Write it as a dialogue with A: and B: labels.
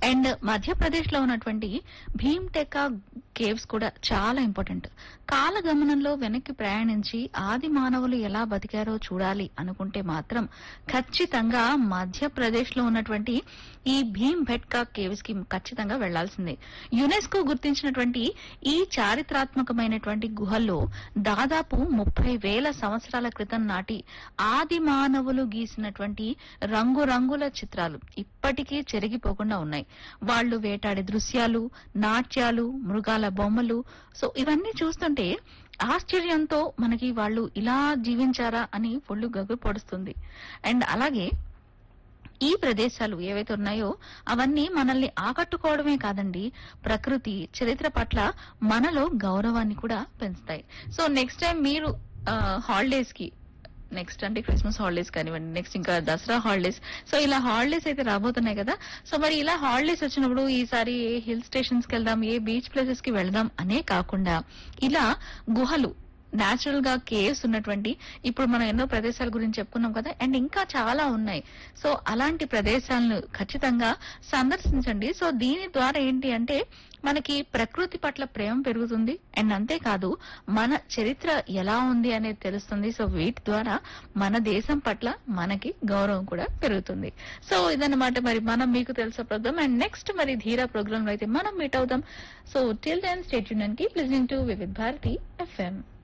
A: and Madhya Pradesh లో ఉన్నటువంటి భీమ్టెకా caves కూడా చాలా ఇంపార్టెంట్ కాలగమనంలో వెనక్కి ప్రయాణించి ఆది మానవులు ఎలా బతికారో చూడాలి అనుకుంటే మాత్రం ఖచ్చితంగా మధ్యప్రదేశ్ లో ఉన్నటువంటి ఈ భీమ్ భెట్కా కేవ్స్ కి ఖచ్చితంగా వెళ్లాల్సిందే యునెస్కో గుర్తించినటువంటి ఈ చారిత్రాత్మకమైనటువంటి గుహల్లో దాదాపు ముప్పై వేల సంవత్సరాల క్రితం నాటి ఆది మానవులు గీసినటువంటి రంగురంగుల చిత్రాలు ఇప్పటికీ చెరిగిపోకుండా ఉన్నాయి వాళ్ళు వేటాడే దృశ్యాలు నాట్యాలు మృగాల బొమ్మలు సో ఇవన్నీ చూస్తుంటే ఆశ్చర్యంతో మనకి వాళ్ళు ఇలా జీవించారా అని ఒళ్ళు గగ్గు పొడుస్తుంది అండ్ అలాగే ఈ ప్రదేశాలు ఏవైతే ఉన్నాయో అవన్నీ మనల్ని ఆకట్టుకోవడమే కాదండి ప్రకృతి చరిత్ర పట్ల మనలో గౌరవాన్ని కూడా పెంచుతాయి సో నెక్స్ట్ టైం మీరు హాలిడేస్ కి నెక్స్ట్ అంటే క్రిస్మస్ హాలిడేస్ కానివ్వండి నెక్స్ట్ ఇంకా దసరా హాలిడేస్ సో ఇలా హాలిడేస్ అయితే రాబోతున్నాయి కదా సో మరి ఇలా హాలిడేస్ వచ్చినప్పుడు ఈసారి ఏ హిల్ స్టేషన్స్ కి వెళ్దాం ఏ బీచ్ ప్లేసెస్ కి వెళ్దాం అనే కాకుండా ఇలా గుహలు నేచురల్ గా కేవ్స్ ఉన్నటువంటి ఇప్పుడు మనం ఎన్నో ప్రదేశాల గురించి చెప్పుకున్నాం కదా అండ్ ఇంకా చాలా ఉన్నాయి సో అలాంటి ప్రదేశాలను ఖచ్చితంగా సందర్శించండి సో దీని ద్వారా ఏంటి అంటే మనకి ప్రకృతి పట్ల ప్రేమ పెరుగుతుంది అండ్ అంతేకాదు మన చరిత్ర ఎలా ఉంది అనేది తెలుస్తుంది సో వీటి ద్వారా మన దేశం పట్ల మనకి గౌరవం కూడా పెరుగుతుంది సో ఇదన్నమాట మరి మనం మీకు తెలుసా ప్రోగ్రామ్ అండ్ నెక్స్ట్ మరి ధీరా ప్రోగ్రామ్ లో అయితే మనం మీట్ అవుదాం so till then state union కి listening to Vividh Bharati FM